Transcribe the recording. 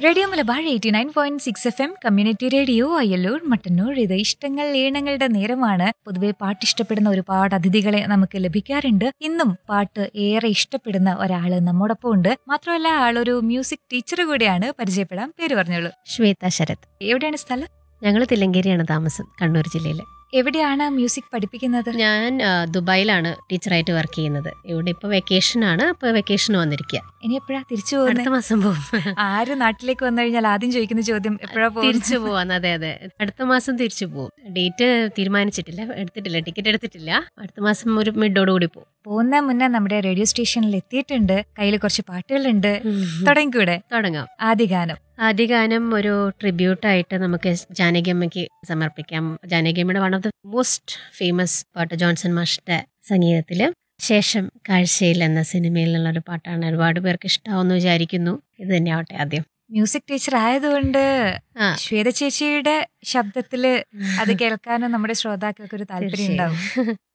Radio Malabar eighty nine point six F M community radio Ayyallur Mattannur ഇത് ഇഷ്ടങ്ങൾ ഈണങ്ങളുടെ നേരമാണ് പൊതുവെ പാട്ട് ഇഷ്ടപ്പെടുന്ന ഒരുപാട് അതിഥികളെ നമുക്ക് ലഭിക്കാറുണ്ട് ഇന്നും പാട്ട് ഏറെ ഇഷ്ടപ്പെടുന്ന ഒരാള് നമ്മോടൊപ്പം ഉണ്ട് മാത്രമല്ല ആളൊരു മ്യൂസിക് ടീച്ചർ കൂടിയാണ് പരിചയപ്പെടാം പേര് പറഞ്ഞോളൂ ശ്വേത ശരത് എവിടെയാണ് സ്ഥലം ഞങ്ങൾ തില്ലങ്കേരിയാണ് താമസം കണ്ണൂർ ജില്ലയിൽ എവിടെയാണ് മ്യൂസിക് പഠിപ്പിക്കുന്നത് ഞാൻ ആ, ദുബായിലാണ് ടീച്ചറായിട്ട് വർക്ക് ചെയ്യുന്നത് ഇവിടെ ഇപ്പോൾ വെക്കേഷൻ ആണ് അപ്പോൾ വെക്കേഷൻ വന്നിരിക്കുക ഇനി എപ്പോഴാ തിരിച്ചു അടുത്ത പോകുന്നത് മാസം പോകും ആര് നാട്ടിലേക്ക് വന്നു കഴിഞ്ഞാൽ ആദ്യം ചോദിക്കുന്ന ചോദ്യം എപ്പോഴാ തിരിച്ചു പോകുന്നത് പോവാന്ന് അതെ അതെ അടുത്ത മാസം തിരിച്ചു പോകും ഡേറ്റ് തീരുമാനിച്ചിട്ടില്ല എടുത്തിട്ടില്ല ടിക്കറ്റ് എടുത്തിട്ടില്ല അടുത്ത മാസം ഒരു മിഡോട് കൂടി പോകും പോകുന്ന മുന്നേ നമ്മുടെ റേഡിയോ സ്റ്റേഷനിൽ എത്തിയിട്ടുണ്ട് കയ്യിൽ കുറച്ച് പാട്ടുകളുണ്ട് തുടങ്ങിക്കൂടെ തുടങ്ങാം ആദ്യ ഗാനം ആദ്യ ഗാനം ഒരു ട്രിബ്യൂട്ടായിട്ട് നമുക്ക് ജാനകിയമ്മയ്ക്ക് സമർപ്പിക്കാം ജാനകിയമ്മയുടെ one of the most famous പാട്ട് ജോൺസൺ മാഷിന്റെ സംഗീതത്തില് ശേഷം കാഴ്ചയിൽ എന്ന സിനിമയിൽ നിന്നുള്ള ഒരു പാട്ടാണ് ഒരുപാട് പേർക്ക് ഇഷ്ടാവെന്ന് വിചാരിക്കുന്നു ഇത് തന്നെ ആവട്ടെ ആദ്യം മ്യൂസിക് ടീച്ചർ ആയതുകൊണ്ട് ആ. ശ്വേത ചേച്ചിയുടെ ശബ്ദത്തില് അത് കേൾക്കാനും നമ്മുടെ ശ്രോതാക്കൾക്ക് ഒരു താല്പര്യം ഉണ്ടാവും തീർച്ചയായും.